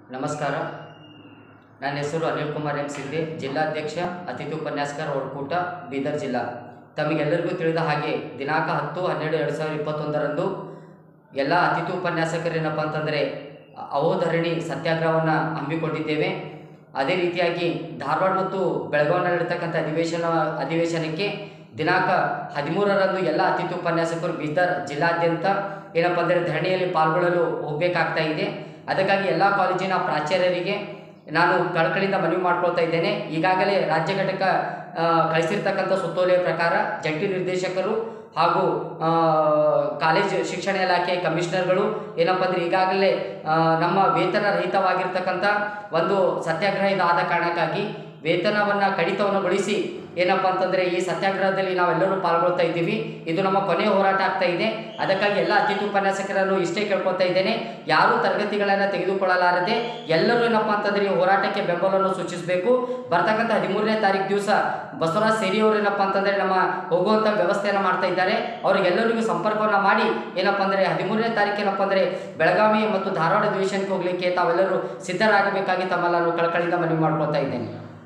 ನಮಸ್ಕಾರ ನನ್ನ ಹೆಸರು ಅನಿಲ್ ಕುಮಾರ್ ಎಂ ಸಿದ್ದೆ ಜಿಲ್ಲಾಧ್ಯಕ್ಷ ಅತಿಥಿ ಉಪನ್ಯಾಸಕರ ಒಕ್ಕೂಟ ಬೀದರ್ ಜಿಲ್ಲಾ ತಮಗೆಲ್ಲರಿಗೂ ತಿಳಿದ ಹಾಗೆ ದಿನಾಂಕ ಹತ್ತು ಹನ್ನೆರಡು ಎರಡು ಸಾವಿರದ ಇಪ್ಪತ್ತೊಂದರಂದು ಎಲ್ಲ ಅತಿಥಿ ಉಪನ್ಯಾಸಕರೇನಪ್ಪ ಅಂತಂದರೆ ಅಹೋಧರಣಿ ಸತ್ಯಾಗ್ರಹವನ್ನು ಹಮ್ಮಿಕೊಂಡಿದ್ದೇವೆ ಅದೇ ರೀತಿಯಾಗಿ ಧಾರವಾಡ ಮತ್ತು ಬೆಳಗಾವಿನಲ್ಲಿರ್ತಕ್ಕಂಥ ಅಧಿವೇಶನ ಅಧಿವೇಶನಕ್ಕೆ ದಿನಾಂಕ ಹದಿಮೂರರಂದು ಎಲ್ಲ ಅತಿಥಿ ಉಪನ್ಯಾಸಕರು ಬೀದರ್ ಜಿಲ್ಲಾದ್ಯಂತ ಏನಪ್ಪ ಅಂದರೆ ಧರಣಿಯಲ್ಲಿ ಪಾಲ್ಗೊಳ್ಳಲು ಹೋಗಬೇಕಾಗ್ತಾ ಇದೆ ಅದಕ್ಕಾಗಿ ಎಲ್ಲ ಕಾಲೇಜಿನ ಪ್ರಾಚಾರ್ಯರಿಗೆ ನಾನು ಕಳಕಳಿಯಿಂದ ಮನವಿ ಮಾಡ್ಕೊಳ್ತಾ ಇದ್ದೇನೆ ಈಗಾಗಲೇ ರಾಜ್ಯ ಘಟಕ ಆ, ಕಳಿಸಿರ್ತಕ್ಕಂಥ ಸುತ್ತೋಲೆಯ ಪ್ರಕಾರ ಜಂಟಿ ನಿರ್ದೇಶಕರು ಹಾಗೂ ಆ, ಕಾಲೇಜ್ ಶಿಕ್ಷಣ ಇಲಾಖೆ ಕಮಿಷನರ್ಗಳು ಏನಪ್ಪ ಅಂದರೆ ಈಗಾಗಲೇ ಆ, ನಮ್ಮ ವೇತನ ರಹಿತವಾಗಿರ್ತಕ್ಕಂಥ ಒಂದು ಸತ್ಯಾಗ್ರಹ ಇದಾದ ಕಾರಣಕ್ಕಾಗಿ ವೇತನವನ್ನು ಕಡಿತವನ್ನುಗೊಳಿಸಿ ಏನಪ್ಪ ಅಂತಂದರೆ ಈ ಸತ್ಯಾಗ್ರಹದಲ್ಲಿ ನಾವೆಲ್ಲರೂ ಪಾಲ್ಗೊಳ್ತಾ ಇದ್ದೀವಿ ಇದು ನಮ್ಮ ಕೊನೆಯ ಹೋರಾಟ ಆಗ್ತಾ ಇದೆ ಅದಕ್ಕಾಗಿ ಎಲ್ಲ ಅತಿಥಿ ಉಪನ್ಯಾಸಕರನ್ನು ಇಷ್ಟೇ ಕೇಳ್ಕೊತಾ ಇದ್ದೇನೆ ಯಾರೂ ತರಗತಿಗಳನ್ನು ತೆಗೆದುಕೊಳ್ಳಲಾರದೆ ಎಲ್ಲರೂ ಏನಪ್ಪ ಅಂತಂದರೆ ಈ ಹೋರಾಟಕ್ಕೆ ಬೆಂಬಲವನ್ನು ಸೂಚಿಸಬೇಕು ಬರ್ತಕ್ಕಂಥ ಹದಿಮೂರನೇ ತಾರೀಕು ದಿವಸ ಬಸವರಾಜ್ ಸೇರಿ ಅವರು ಏನಪ್ಪ ಅಂತಂದರೆ ನಮ್ಮ ಹೋಗುವಂಥ ವ್ಯವಸ್ಥೆಯನ್ನು ಮಾಡ್ತಾ ಇದ್ದಾರೆ ಅವರಿಗೆಲ್ಲರಿಗೂ ಸಂಪರ್ಕವನ್ನು ಮಾಡಿ ಏನಪ್ಪ ಅಂದರೆ ಹದಿಮೂರನೇ ತಾರೀಕು ಏನಪ್ಪ ಅಂದರೆ ಬೆಳಗಾವಿ ಮತ್ತು ಧಾರವಾಡ ಅಧಿವೇಶನಕ್ಕೆ ಹೋಗಲಿಕ್ಕೆ ತಾವೆಲ್ಲರೂ ಸಿದ್ಧರಾಗಬೇಕಾಗಿ ತಮ್ಮೆಲ್ಲರೂ ಕಳಕಳಿಯಿಂದ ಮನವಿ ಮಾಡ್ಕೊಳ್ತಾ ಇದ್ದೇನೆ